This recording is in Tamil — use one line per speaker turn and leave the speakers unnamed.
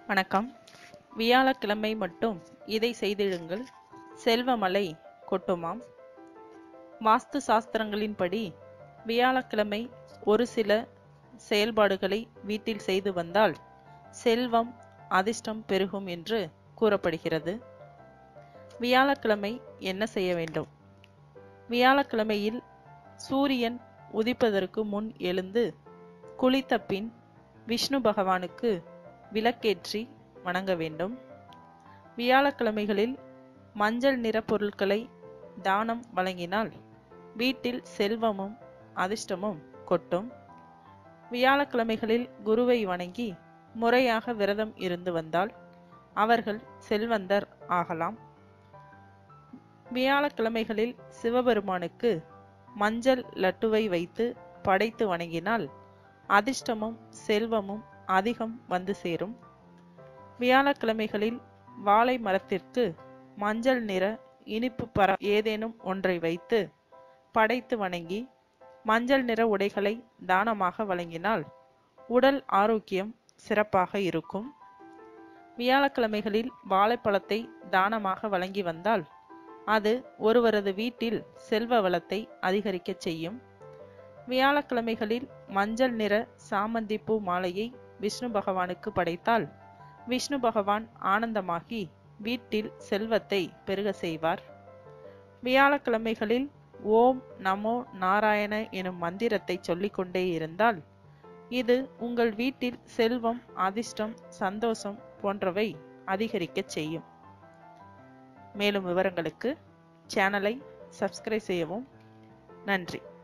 வணக்கம் வியாழக்கிழமை மட்டும் இதை செய்திடுங்கள் செல்வமலை கொட்டுமாம் வாஸ்து சாஸ்திரங்களின்படி வியாழக்கிழமை ஒரு சில செயல்பாடுகளை வீட்டில் செய்து வந்தால் செல்வம் அதிர்ஷ்டம் பெருகும் என்று கூறப்படுகிறது வியாழக்கிழமை என்ன செய்ய வேண்டும் வியாழக்கிழமையில் சூரியன் உதிப்பதற்கு முன் எழுந்து குளித்த பின் விஷ்ணு பகவானுக்கு விளக்கேற்றி வணங்க வேண்டும் வியாழக்கிழமைகளில் மஞ்சள் நிற பொருட்களை தானம் வழங்கினால் வீட்டில் செல்வமும் அதிர்ஷ்டமும் கொட்டும் வியாழக்கிழமைகளில் குருவை வணங்கி முறையாக விரதம் இருந்து வந்தால் அவர்கள் செல்வந்தர் ஆகலாம் வியாழக்கிழமைகளில் சிவபெருமானுக்கு மஞ்சள் லட்டுவை வைத்து படைத்து வணங்கினால் அதிர்ஷ்டமும் செல்வமும் அதிகம் வந்து சேரும் வியாழக்கிழமைகளில் வாழை மரத்திற்கு மஞ்சள் நிற இனிப்பு பர ஏதேனும் ஒன்றை வைத்து படைத்து வணங்கி மஞ்சள் நிற உடைகளை தானமாக வழங்கினால் உடல் ஆரோக்கியம் சிறப்பாக இருக்கும் வியாழக்கிழமைகளில் வாழைப்பழத்தை தானமாக வழங்கி வந்தால் அது ஒருவரது வீட்டில் செல்வ வளத்தை அதிகரிக்கச் செய்யும் வியாழக்கிழமைகளில் மஞ்சள் நிற சாமந்தி பூ மாலையை விஷ்ணு பகவானுக்கு படைத்தால் விஷ்ணு பகவான் ஆனந்தமாகி வீட்டில் செல்வத்தை பெருக செய்வார் வியாழக்கிழமைகளில் ஓம் நமோ நாராயண எனும் மந்திரத்தை சொல்லிக்கொண்டே இருந்தால் இது உங்கள் வீட்டில் செல்வம் அதிர்ஷ்டம் சந்தோஷம் போன்றவை அதிகரிக்கச் செய்யும் மேலும் விவரங்களுக்கு சேனலை சப்ஸ்கிரைப் செய்யவும் நன்றி